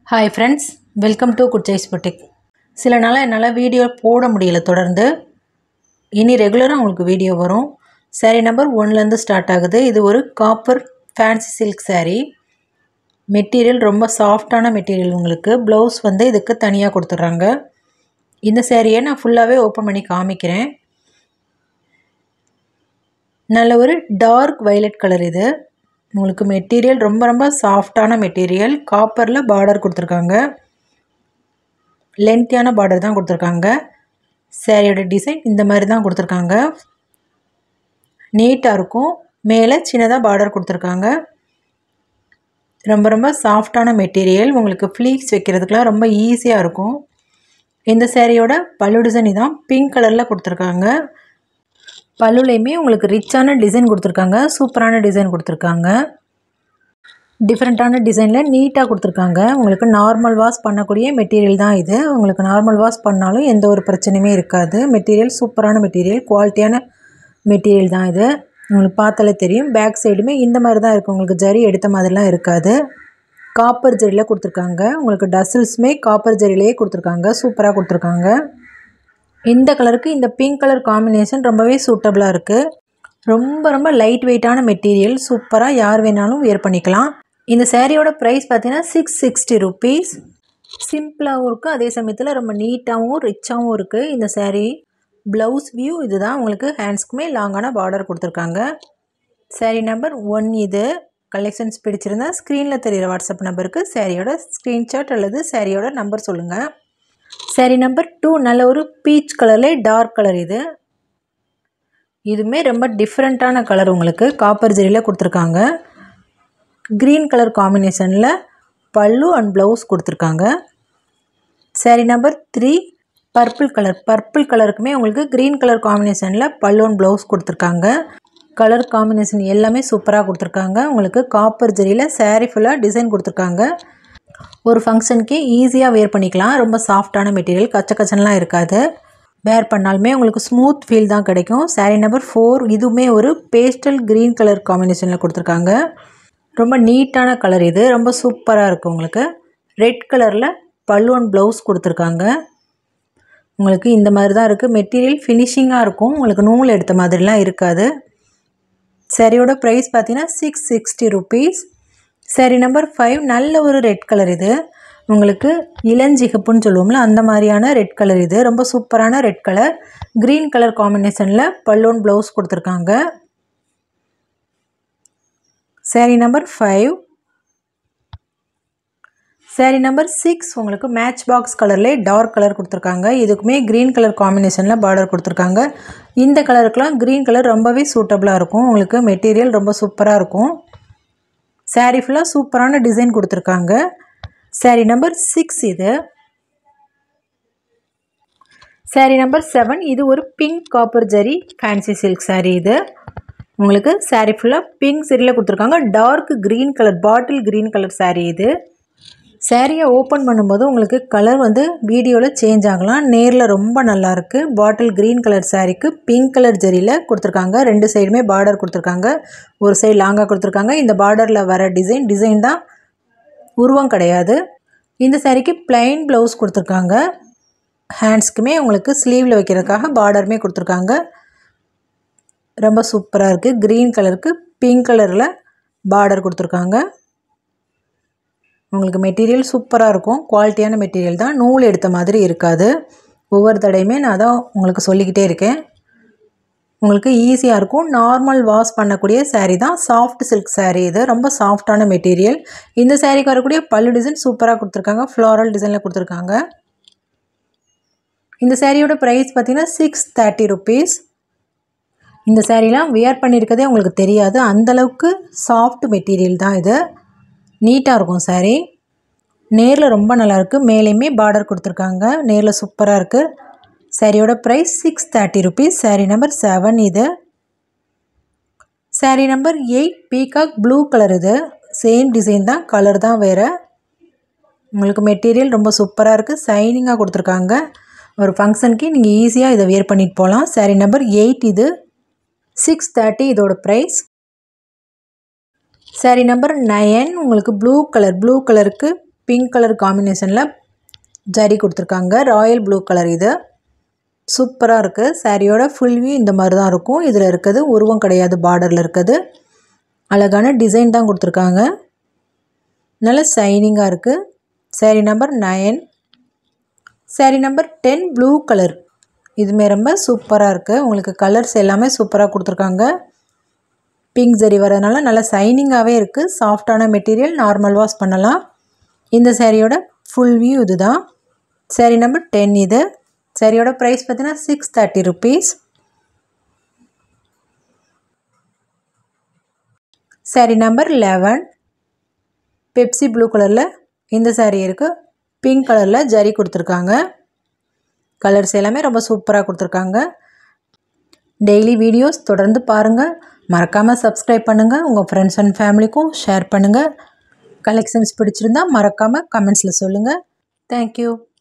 hi friends welcome to good size boutique சில நாளாக என்னால் வீடியோ போட முடியல தொடர்ந்து இனி ரெகுலராக உங்களுக்கு வீடியோ வரும் saree நம்பர் ஒன்லேருந்து ஸ்டார்ட் ஆகுது இது ஒரு copper fancy silk saree material ரொம்ப சாஃப்டான மெட்டீரியல் உங்களுக்கு ப்ளவுஸ் வந்து இதுக்கு தனியாக கொடுத்துட்றாங்க இந்த சேரீயை நான் ஃபுல்லாகவே ஓப்பன் பண்ணி காமிக்கிறேன் நல்ல ஒரு டார்க் violet கலர் இது உங்களுக்கு மெட்டீரியல் ரொம்ப ரொம்ப சாஃப்டான மெட்டீரியல் காப்பரில் பார்டர் கொடுத்துருக்காங்க லென்த்தியான பார்டர் தான் கொடுத்துருக்காங்க சேரீயோட டிசைன் இந்த மாதிரி தான் கொடுத்துருக்காங்க நீட்டாக இருக்கும் மேலே சின்னதாக பார்டர் கொடுத்துருக்காங்க ரொம்ப ரொம்ப சாஃப்டான மெட்டீரியல் உங்களுக்கு ஃப்ளீக்ஸ் வைக்கிறதுக்கெலாம் ரொம்ப ஈஸியாக இருக்கும் இந்த சேரீயோட பல்லு டிசைன் தான் பிங்க் கலரில் கொடுத்துருக்காங்க பல்லுலையுமே உங்களுக்கு ரிச்சான டிசைன் கொடுத்துருக்காங்க சூப்பரான டிசைன் கொடுத்துருக்காங்க டிஃப்ரெண்ட்டான டிசைனில் நீட்டாக கொடுத்துருக்காங்க உங்களுக்கு நார்மல் வாஷ் பண்ணக்கூடிய மெட்டீரியல் தான் இது உங்களுக்கு நார்மல் வாஷ் பண்ணாலும் எந்த ஒரு பிரச்சனையுமே இருக்காது மெட்டீரியல் சூப்பரான மெட்டீரியல் குவாலிட்டியான மெட்டீரியல் தான் இது உங்களுக்கு பார்த்தாலே தெரியும் பேக் சைடுமே இந்த மாதிரி தான் இருக்கும் உங்களுக்கு ஜரி எடுத்த மாதிரிலாம் இருக்காது காப்பர் ஜரியில் கொடுத்துருக்காங்க உங்களுக்கு டசில்ஸுமே காப்பர் ஜரியிலேயே கொடுத்துருக்காங்க சூப்பராக கொடுத்துருக்காங்க இந்த கலருக்கு இந்த பிங்க் கலர் காம்பினேஷன் ரொம்பவே சூட்டபுளாக இருக்குது ரொம்ப ரொம்ப லைட் வெயிட்டான மெட்டீரியல் சூப்பராக யார் வேணாலும் வியர் பண்ணிக்கலாம் இந்த சேரீயோட ப்ரைஸ் பார்த்தீங்கன்னா சிக்ஸ் சிக்ஸ்டி ருபீஸ் சிம்பிளாகவும் இருக்குது அதே சமயத்தில் ரொம்ப நீட்டாகவும் ரிச்சாகவும் இருக்குது இந்த சேரீ ப்ளவுஸ் வியூ இதுதான் உங்களுக்கு ஹேண்ட்ஸ்க்குமே லாங்கான பார்டர் கொடுத்துருக்காங்க சேரீ நம்பர் ஒன் இது கலெக்ஷன்ஸ் பிடிச்சிருந்தா ஸ்க்ரீனில் தெரிகிற வாட்ஸ்அப் நம்பருக்கு சேரீயோட ஸ்க்ரீன்ஷாட் அல்லது சேரீயோட நம்பர் சொல்லுங்கள் சாரி நம்பர் டூ நல்ல ஒரு பீச் கலரில் டார்க் கலர் இது இதுவுமே ரொம்ப டிஃப்ரெண்ட்டான கலர் உங்களுக்கு காப்பர் ஜெரியில் கொடுத்துருக்காங்க க்ரீன் கலர் காம்பினேஷனில் பல்லு அண்ட் ப்ளவுஸ் கொடுத்துருக்காங்க saree number three purple colour purple கலருக்குமே உங்களுக்கு க்ரீன் கலர் காம்பினேஷனில் பல்லு அண்ட் ப்ளவுஸ் கொடுத்துருக்காங்க கலர் காம்பினேஷன் எல்லாமே சூப்பராக கொடுத்துருக்காங்க உங்களுக்கு காப்பர் ஜெரியில் சாரீ ஃபுல்லாக டிசைன் கொடுத்துருக்காங்க ஒரு ஃபங்க்ஷனுக்கு ஈஸியாக வேர் பண்ணிக்கலாம் ரொம்ப சாஃப்டான மெட்டீரியல் கச்ச கச்சன்லாம் இருக்காது வேர் பண்ணாலுமே உங்களுக்கு ஸ்மூத் ஃபீல் தான் கிடைக்கும் சாரீ நம்பர் ஃபோர் இதுவுமே ஒரு பேஸ்டல் க்ரீன் கலர் காம்பினேஷனில் கொடுத்துருக்காங்க ரொம்ப நீட்டான கலர் இது ரொம்ப சூப்பராக இருக்குது உங்களுக்கு ரெட் கலரில் பல்லுவன் ப்ளவுஸ் கொடுத்துருக்காங்க உங்களுக்கு இந்த மாதிரி தான் இருக்குது மெட்டீரியல் ஃபினிஷிங்காக இருக்கும் உங்களுக்கு நூல் எடுத்த மாதிரிலாம் இருக்காது சரியோட ப்ரைஸ் பார்த்தீங்கன்னா six sixty rupees saree number five நல்ல ஒரு ரெட் கலர் இது உங்களுக்கு இளஞ்சிகப்புன்னு சொல்லுவோம்ல அந்த மாதிரியான ரெட் கலர் இது ரொம்ப சூப்பரான ரெட் கலர் க்ரீன் கலர் காம்பினேஷனில் பல்லோன் ப்ளவுஸ் கொடுத்துருக்காங்க saree number five saree number six உங்களுக்கு மேட்ச் பாக்ஸ் கலர்லேயே டார்க் கலர் கொடுத்துருக்காங்க இதுக்குமே க்ரீன் கலர் காம்பினேஷனில் பார்டர் கொடுத்துருக்காங்க இந்த கலருக்கெலாம் க்ரீன் கலர் ரொம்பவே சூட்டபுளாக இருக்கும் உங்களுக்கு மெட்டீரியல் ரொம்ப சூப்பராக இருக்கும் சாரீ ஃபுல்லாக சூப்பரான டிசைன் கொடுத்துருக்காங்க சாரீ நம்பர் சிக்ஸ் இது சாரீ நம்பர் செவன் இது ஒரு pink copper zari fancy silk saree இது உங்களுக்கு சாரீ ஃபுல்லாக பிங்க் சரியில் கொடுத்துருக்காங்க dark green colour bottle green colour saree இது சாரியை ஓப்பன் பண்ணும்போது உங்களுக்கு கலர் வந்து வீடியோவில் சேஞ்ச் ஆகலாம் நேரில் ரொம்ப நல்லாயிருக்கு பாட்டில் க்ரீன் கலர் சாரீக்கு பிங்க் கலர் ஜரியில் கொடுத்துருக்காங்க ரெண்டு சைடுமே பார்டர் கொடுத்துருக்காங்க ஒரு சைடு லாங்காக கொடுத்துருக்காங்க இந்த பார்டரில் வர டிசைன் டிசைன் தான் உருவம் கிடையாது இந்த சாரீக்கு பிளைன் ப்ளவுஸ் கொடுத்துருக்காங்க ஹேண்ட்ஸ்க்குமே உங்களுக்கு ஸ்லீவில் வைக்கிறதுக்காக பார்டருமே கொடுத்துருக்காங்க ரொம்ப சூப்பராக இருக்குது க்ரீன் கலருக்கு பிங்க் கலரில் பார்டர் கொடுத்துருக்காங்க உங்களுக்கு மெட்டீரியல் சூப்பராக இருக்கும் குவாலிட்டியான மெட்டீரியல் தான் நூல் எடுத்த மாதிரி இருக்காது ஒவ்வொரு தடையுமே நான் தான் உங்களுக்கு சொல்லிக்கிட்டே இருக்கேன் உங்களுக்கு ஈஸியாக இருக்கும் நார்மல் வாஷ் பண்ணக்கூடிய சாரீ தான் சாஃப்ட் சில்க் சாரீ இது ரொம்ப சாஃப்டான மெட்டீரியல் இந்த சாரீக்கு வரக்கூடிய பல்லு டிசைன் சூப்பராக கொடுத்துருக்காங்க ஃப்ளாரல் டிசைனில் கொடுத்துருக்காங்க இந்த சாரியோட ப்ரைஸ் பார்த்திங்கன்னா சிக்ஸ் தேர்ட்டி ருபீஸ் இந்த சாரீலாம் வியர் பண்ணியிருக்கதே உங்களுக்கு தெரியாது அந்தளவுக்கு சாஃப்ட் மெட்டீரியல் தான் இது நீட்டாக இருக்கும் சாரீ நேரில் ரொம்ப நல்லாயிருக்கு மேலேயுமே பார்டர் கொடுத்துருக்காங்க நேரில் சூப்பராக இருக்குது சாரியோட price six thirty rupees saree number seven இது saree number eight peacock blue colour இது சேம் டிசைன் தான் கலர் தான் வேறு உங்களுக்கு மெட்டீரியல் ரொம்ப சூப்பராக இருக்குது சைனிங்காக கொடுத்துருக்காங்க ஒரு ஃபங்க்ஷனுக்கு நீங்கள் ஈஸியாக இதை வியர் பண்ணிட்டு போகலாம் சாரீ நம்பர் எயிட் இது சிக்ஸ் தேர்ட்டி இதோட ப்ரைஸ் சாரீ நம்பர் நயன் உங்களுக்கு ப்ளூ கலர் ப்ளூ கலருக்கு பிங்க் கலர் காம்பினேஷனில் ஜரி கொடுத்துருக்காங்க ராயல் ப்ளூ கலர் இது சூப்பராக இருக்குது சாரியோட ஃபுல் வியூ இந்த மாதிரி தான் இருக்கும் இதில் இருக்கிறது உருவம் கிடையாது பார்டரில் இருக்குது அழகான டிசைன் தான் கொடுத்துருக்காங்க நல்ல ஷைனிங்காக இருக்குது saree number nine saree number ten blue colour இதுமே ரொம்ப சூப்பராக இருக்குது உங்களுக்கு கலர்ஸ் எல்லாமே சூப்பராக கொடுத்துருக்காங்க பிங்க் ஜரி வரதுனால நல்லா ஷைனிங்காகவே இருக்குது சாஃப்டான மெட்டீரியல் நார்மல் வாஷ் பண்ணலாம் இந்த சாரியோட ஃபுல் வியூ இது தான் சாரி நம்பர் டென் இது சாரியோட ப்ரைஸ் பார்த்தீங்கன்னா six thirty rupees saree number eleven Pepsi blue கலரில் இந்த சாரீ இருக்குது பிங்க் கலரில் ஜரி கொடுத்துருக்காங்க கலர்ஸ் எல்லாமே ரொம்ப சூப்பராக கொடுத்துருக்காங்க டெய்லி வீடியோஸ் தொடர்ந்து பாருங்கள் மறக்காமல் சப்ஸ்கிரைப் பண்ணுங்கள் உங்கள் ஃப்ரெண்ட்ஸ் அண்ட் ஃபேமிலிக்கும் ஷேர் பண்ணுங்கள் கலெக்ஷன்ஸ் பிடிச்சிருந்தா மறக்காமல் கமெண்ட்ஸில் சொல்லுங்கள் தேங்க்யூ